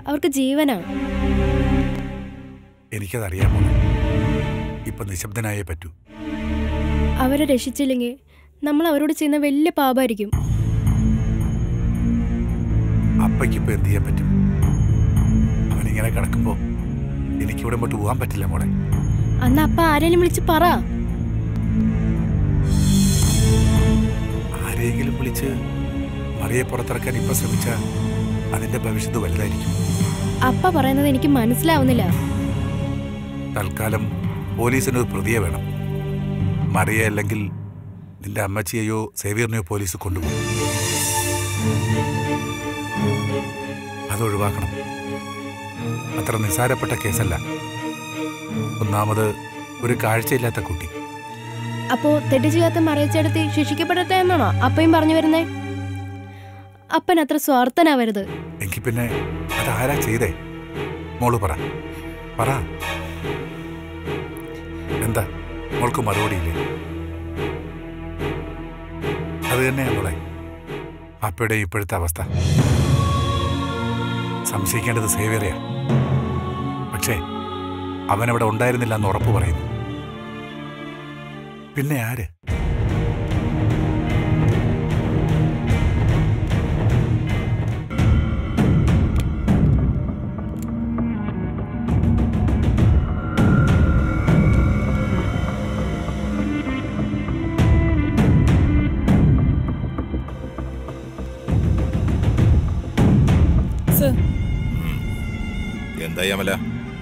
അവർക്ക് ജീവനാ എനിക്കതറിയാൻ മോളെ ഇപ്പൊ നിശബ്ദനായേ പറ്റൂ അവരെ രക്ഷിച്ചില്ലെങ്കിൽ നമ്മൾ അവരോട് ചെയ്യുന്ന വലിയ പാപമായിരിക്കും അപ്പയ്ക്കിപ്പോ എന്ത് ചെയ്യാൻ പറ്റും അവനിങ്ങനെ കിടക്കുമ്പോ എനിക്കിവിടെ മുമ്പോട്ട് പോകാൻ പറ്റില്ല മോളെ അന്ന് അപ്പ ആരെങ്കിലും വിളിച്ച് പറ ആരെയെങ്കിലും വിളിച്ച് മറിയെ പുറത്തിറക്കാൻ ഇപ്പൊ ശ്രമിച്ച അതിന്റെ ഭവിഷ്യത്ത് വലുതായിരിക്കും അപ്പ പറയുന്നത് എനിക്ക് മനസ്സിലാവുന്നില്ല തൽക്കാലം പോലീസിന് ഒരു പ്രതിയെ വേണം മറിയ അല്ലെങ്കിൽ നിന്റെ അമ്മച്ചിയെയോ സേവിയറിനെയോ പോലീസ് കൊണ്ടുപോകും അതൊഴിവാക്കണം അത്ര നിസ്സാരപ്പെട്ട കേസല്ല ഒന്നാമത് ഒരു കാഴ്ചയില്ലാത്ത കുട്ടി അപ്പോ തെറ്റ് ചെയ്യാത്ത മറിയച്ചെടുത്ത് ശിക്ഷിക്കപ്പെടട്ടെ എന്നാണോ അപ്പയും പറഞ്ഞു വരുന്നേ അപ്പൻ അത്ര സ്വാർത്ഥനാവരുത് എങ്കിൽ പിന്നെ അതാരാ ചെയ്തേ മോള് പറ പറ എന്താ മോൾക്ക് മറുപടിയില്ലേ അത് തന്നെയാ മോളെ അപ്പയുടെ ഇപ്പോഴത്തെ അവസ്ഥ സംശയിക്കേണ്ടത് സേവിയറയാ പക്ഷേ അവനവിടെ ഉണ്ടായിരുന്നില്ല എന്ന് ഉറപ്പ് പറയുന്നു പിന്നെ ആര് സർ എന്താ അമല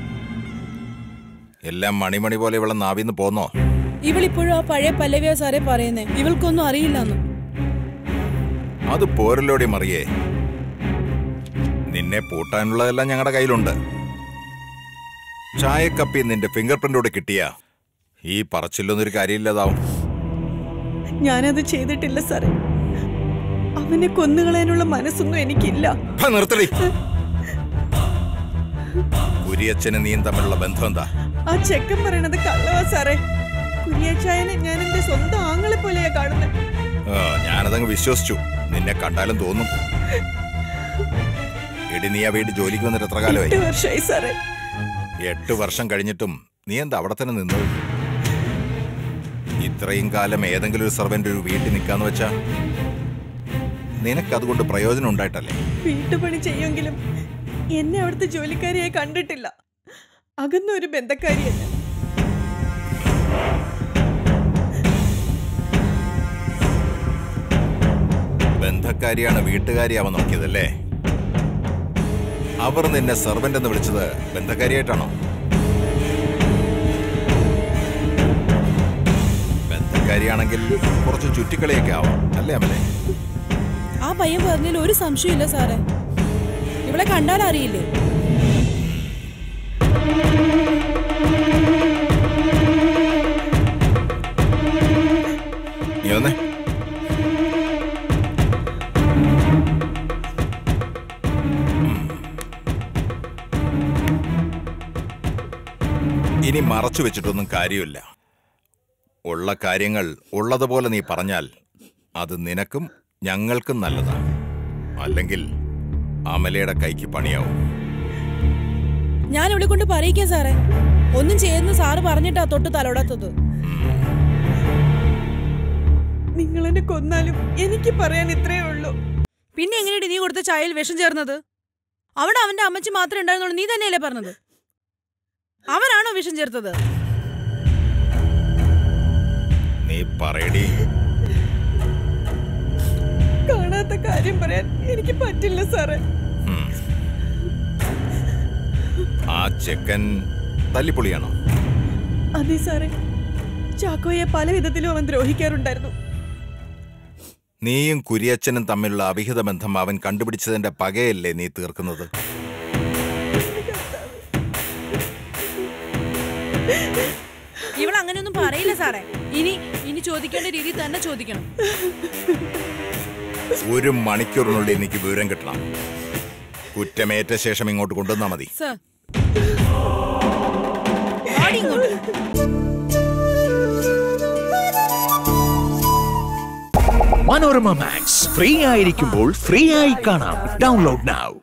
എല്ലാം മണിമണി പോലെ ഇവിടെ നാവിന്ന് പോന്നോ ഇവളിപ്പോഴും ആ പഴയ പല്ലവിയാ സാറേ പറയുന്നേ ഇവൾക്കൊന്നും അറിയില്ലെന്ന് അത് പോരലോടി മറിയേ നിന്നെ പൂട്ടാനുള്ളതെല്ലാം ഞങ്ങളുടെ കയ്യിലുണ്ട് ചായക്കപ്പി നിന്റെ ഫിംഗർ പ്രിന്റോട് കിട്ടിയ ഈ പറച്ചില്ലൊന്നും ഒരു കാര്യമില്ലതാവും ഞാനത് ചെയ്തിട്ടില്ല സാറേ അവനെ കൊന്നുകളയാനുള്ള മനസ്സൊന്നും എനിക്കില്ല ഹാ, നിർത്തടി കുരിയച്ഛന് നീയും തമ്മിലുള്ള ബന്ധം എന്താ ആ ചെക്കൻ പറയണത് കള്ളവാ സാറേ കുര്യാച്ചായനെ ഞാൻ എന്റെ സ്വന്തം ആങ്ങളെ പോലെയാ കാണുന്നത് ആ, ഞാനതങ്ങ് വിശ്വസിച്ചു നിന്നെ കണ്ടാലും തോന്നും എടി നീ ആ വീട് ജോലിക്ക് വന്നിട്ട് എത്ര കാലമായി എട്ട് വർഷമായി സാറേ എട്ട് വർഷം കഴിഞ്ഞിട്ടും നീ എന്താ അവിടെ തന്നെ നിന്നത് ഇത്രയും കാലം ഏതെങ്കിലും ഒരു സർവന്റ് ഒരു വീട്ടിൽ നിൽക്കാന്ന് വെച്ചാ നിനക്ക് അതുകൊണ്ട് പ്രയോജനം ഉണ്ടായിട്ടല്ലേ വീട്ടുപണി ചെയ്യുമെങ്കിലും എന്നെ അവിടുത്തെ ജോലിക്കാരിയായി കണ്ടിട്ടില്ല അകന്ന ഒരു ബന്ധക്കാരിയല്ല ബന്ധക്കാരിയാണ് വീട്ടുകാരിയാവാൻ നോക്കിയതല്ലേ അവർ നിന്നെ സെർവന്റ് എന്ന് വിളിച്ചത് ബന്ധക്കാരിയായിട്ടാണോ ബന്ധക്കാരിയാണെങ്കിൽ കുറച്ച് ചുറ്റിക്കളിയൊക്കെ ആവാം അല്ലേ അമലെ ആ പയ്യൻ പറഞ്ഞതിൽ ഒരു സംശയമില്ല സാറേ ഇവളെ കണ്ടാൽ അറിയില്ലേ നീ വന്നേ ഇനി മറച്ചു വെച്ചിട്ടൊന്നും കാര്യമില്ല ഉള്ള കാര്യങ്ങൾ ഉള്ളതുപോലെ നീ പറഞ്ഞാൽ അത് നിനക്കും ഞങ്ങൾക്കും നല്ലതാണ് അല്ലെങ്കിൽ അമലയുടെ കൈക്ക് പണിയാവും ഞാൻ ഇവിടെ കൊണ്ട് പറയിക്കാം സാറേ ഒന്നും ചെയ്യുന്ന സാറ് പറഞ്ഞിട്ടാ തൊട്ട് തലോടാത്തത് നിങ്ങൾ എന്നെ കൊന്നാലും എനിക്ക് പറയാൻ ഇത്രയേ ഉള്ളൂ പിന്നെ എങ്ങനെയാണ് നീ കൊടുത്ത ചായയിൽ വിഷം ചേർന്നത് അവിടെ അവന്റെ അമ്മച്ചി മാത്രമേ ഉണ്ടായിരുന്നുള്ളൂ നീ തന്നെയല്ലേ പറഞ്ഞത് അവനാണോ വിഷം ചേർത്തത് നീ പറയടി കാണാത്ത കാര്യം പറയാൻ എനിക്ക് പറ്റില്ല സാറേ ഉം. ആ ചെക്കൻ തല്ലിപ്പൊളിയാണോ അതെ സാറേ ചാക്കോയെ പല വിധത്തിലും അവൻ ദ്രോഹിക്കാറുണ്ടായിരുന്നു നീയും കുരിയച്ഛനും തമ്മിലുള്ള അവിഹിത ബന്ധം അവൻ കണ്ടുപിടിച്ചതിന്റെ പകയല്ലേ നീ തീർക്കുന്നത് ഇവൾ അങ്ങനെയൊന്നും പറയില്ല സാറേ ഇനി ഇനി ചോദിക്കേണ്ട രീതി തന്നെ ചോദിക്കണം ഒരു മണിക്കൂറിനുള്ളിൽ എനിക്ക് വിവരം കിട്ടണം കുറ്റമേറ്റ ശേഷം ഇങ്ങോട്ട് കൊണ്ടുവന്നാ മതി സർ ആടി ഇങ്ങോട്ട് മനോരമ മാക്സ് ഫ്രീ ആയിരിക്കുമ്പോൾ ഫ്രീ ആയി കാണാം ഡൗൺലോഡ് now